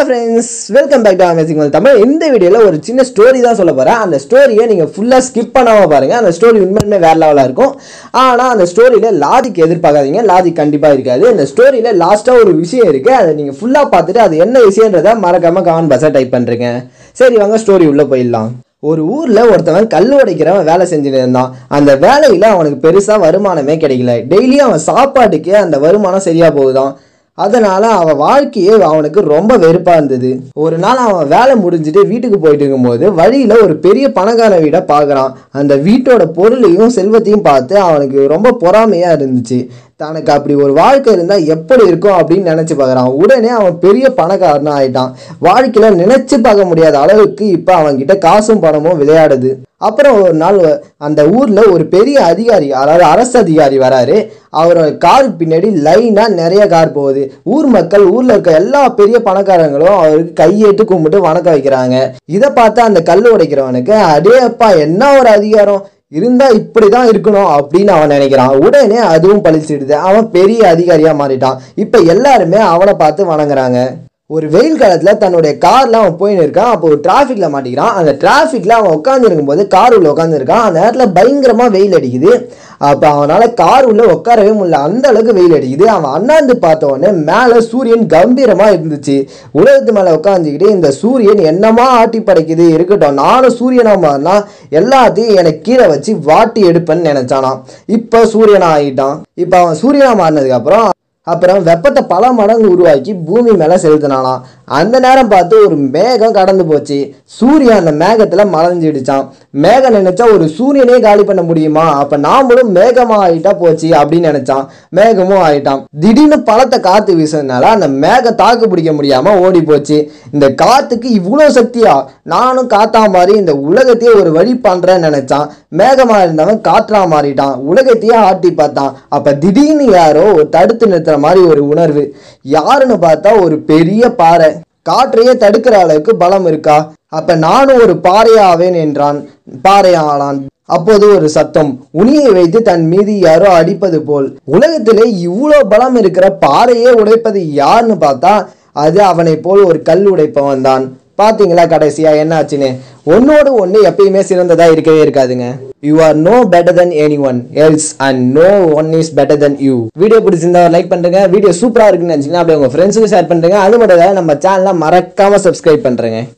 friends welcome back to amazing world Tamil இந்த வீடியோவில் ஒரு சின்ன ஸ்டோரி தான் சொல்ல போகிறேன் அந்த ஸ்டோரியை நீங்கள் ஃபுல்லாக ஸ்கிப் பண்ணாமல் பாருங்கள் அந்த ஸ்டோரி உண்மையுமே வேறு லெவலாக இருக்கும் ஆனால் அந்த ஸ்டோரியில் லாஜிக் எதிர்பார்க்காதீங்க லாஜிக் கண்டிப்பாக இருக்காது இந்த ஸ்டோரியில் லாஸ்ட்டாக ஒரு விஷயம் இருக்குது அதை நீங்கள் ஃபுல்லாக பார்த்துட்டு அது என்ன விஷயன்றதை மறக்காமல் கமெண்ட் பாக்ஸாக டைப் பண்ணுறீங்க சரி வாங்க ஸ்டோரி உள்ளே போயிடலாம் ஒரு ஊரில் ஒருத்தவன் கல் உடைக்கிறவன் வேலை செஞ்சுட்டு இருந்தான் அந்த வேலையில் அவனுக்கு பெருசாக வருமானமே கிடைக்கல டெய்லியும் அவன் சாப்பாட்டுக்கே அந்த வருமானம் சரியாக போகுதான் அதனால அவன் வாழ்க்கையே அவனுக்கு ரொம்ப வெறுப்பாக இருந்தது ஒரு நாள் அவன் வேலை முடிஞ்சுட்டு வீட்டுக்கு போயிட்டு இருக்கும்போது வழியில் ஒரு பெரிய பணக்கார வீடை பார்க்குறான் அந்த வீட்டோட பொருளையும் செல்வத்தையும் பார்த்து அவனுக்கு ரொம்ப பொறாமையாக இருந்துச்சு தனக்கு அப்படி ஒரு வாழ்க்கை இருந்தால் எப்படி இருக்கும் அப்படின்னு நினச்சி பார்க்குறான் உடனே அவன் பெரிய பணக்காரனாக ஆயிட்டான் வாழ்க்கையில் நினச்சி பார்க்க முடியாத அளவுக்கு இப்போ அவன்கிட்ட காசும் பணமும் விளையாடுது அப்புறம் ஒரு நாள் அந்த ஊரில் ஒரு பெரிய அதிகாரி அதாவது அரசு அதிகாரி வராரு அவரோட காருக்கு பின்னாடி லைனாக நிறைய கார் போகுது ஊர் மக்கள் ஊரில் இருக்க எல்லா பெரிய பணக்காரங்களும் அவருக்கு கையேட்டு கும்பிட்டு வணக்கம் வைக்கிறாங்க இதை பார்த்து அந்த கல் உடைக்கிறவனுக்கு அடே அப்பா என்ன ஒரு அதிகாரம் இருந்தா இப்படிதான் இருக்கணும் அப்படின்னு அவன் நினைக்கிறான் உடனே அதுவும் பழிச்சிடுது அவன் பெரிய அதிகாரியா மாறிட்டான் இப்ப எல்லாருமே அவனை பார்த்து வணங்குறாங்க ஒரு வெயில் காலத்தில் தன்னுடைய காரில் அவன் போயின்னு இருக்கான் அப்போ ஒரு டிராஃபிக்கில் மாட்டிக்கிறான் அந்த டிராஃபிக்கில் அவன் உட்காந்துருக்கும் போது கார் உள்ள உட்காந்துருக்கான் அந்த நேரத்தில் பயங்கரமாக வெயில் அடிக்குது அப்போ அவனால் கார் உள்ள உட்காரவே முடியல அந்த அளவுக்கு வெயில் அடிக்குது அவன் அண்ணாந்து பார்த்த உடனே மேலே சூரியன் கம்பீரமாக இருந்துச்சு உலகத்து மேலே உட்காந்துக்கிட்டு இந்த சூரியன் என்னமா ஆட்டி படைக்குது இருக்கட்டும் நானும் சூரியனா மாறினா எல்லாத்தையும் எனக்கு கீழே வச்சு வாட்டி எடுப்பேன்னு நினைச்சானாம் இப்போ சூரியனா ஆகிட்டான் இப்போ அவன் சூரியனா மாறினதுக்கப்புறம் அப்புறம் வெப்பத்தை பல மடங்கு உருவாக்கி பூமி மேலே செலுத்தினானாம் அந்த நேரம் பார்த்து ஒரு மேகம் கடந்து போச்சு சூரியன் அந்த மேகத்தில் மறைஞ்சிடுச்சான் மேகம் நினைச்சா ஒரு சூரியனே காலி பண்ண முடியுமா அப்போ நாமளும் மேகமா ஆயிட்டா போச்சு அப்படின்னு நினைச்சான் மேகமும் ஆயிட்டான் திடீர்னு பழத்தை காத்து வீசுறதுனால அந்த மேகம் தாக்கு பிடிக்க முடியாம ஓடி போச்சு இந்த காத்துக்கு இவ்வளோ சக்தியா நானும் காத்தா மாதிரி இந்த உலகத்தையே ஒரு வழி பண்றேன்னு நினைச்சான் மேகமா இருந்தவன் காற்றா மாறிட்டான் உலகத்தையே ஆட்டி பார்த்தான் அப்ப திடீர்னு யாரோ ஒரு தடுத்து நிறுத்துற மாதிரி ஒரு உணர்வு யாருன்னு பார்த்தா ஒரு பெரிய பாறை காற்றையே தடுக்கிற அளவுக்கு பலம் இருக்கா அப்ப நானும் ஒரு பாறையாவேன் என்றான் பாறையாளான் அப்போது ஒரு சத்தம் உனியை வைத்து தன் மீது யாரோ அடிப்பது போல் உலகத்திலே இவ்வளோ பலம் இருக்கிற பாறையே உடைப்பது யாருன்னு பார்த்தா அது அவனை போல் ஒரு கல் உடைப்பவன் தான் பாத்தீங்களா கடைசியா என்னாச்சுன்னு ஒன்னோடு ஒன்று எப்பயுமே சிறந்ததா இருக்கவே இருக்காதுங்க you are no better than anyone else and no one is better than you video பிடிச்சிருந்தா லைக் பண்ணுங்க வீடியோ சூப்பரா இருக்குன்னு நினைச்சீங்கன்னா அப்படியே உங்க ஃப்ரெண்ட்ஸுக்கு ஷேர் பண்ணுங்க அது மட்டும் இல்லாம நம்ம சேனலை மறக்காம சப்ஸ்கிரைப் பண்றேங்க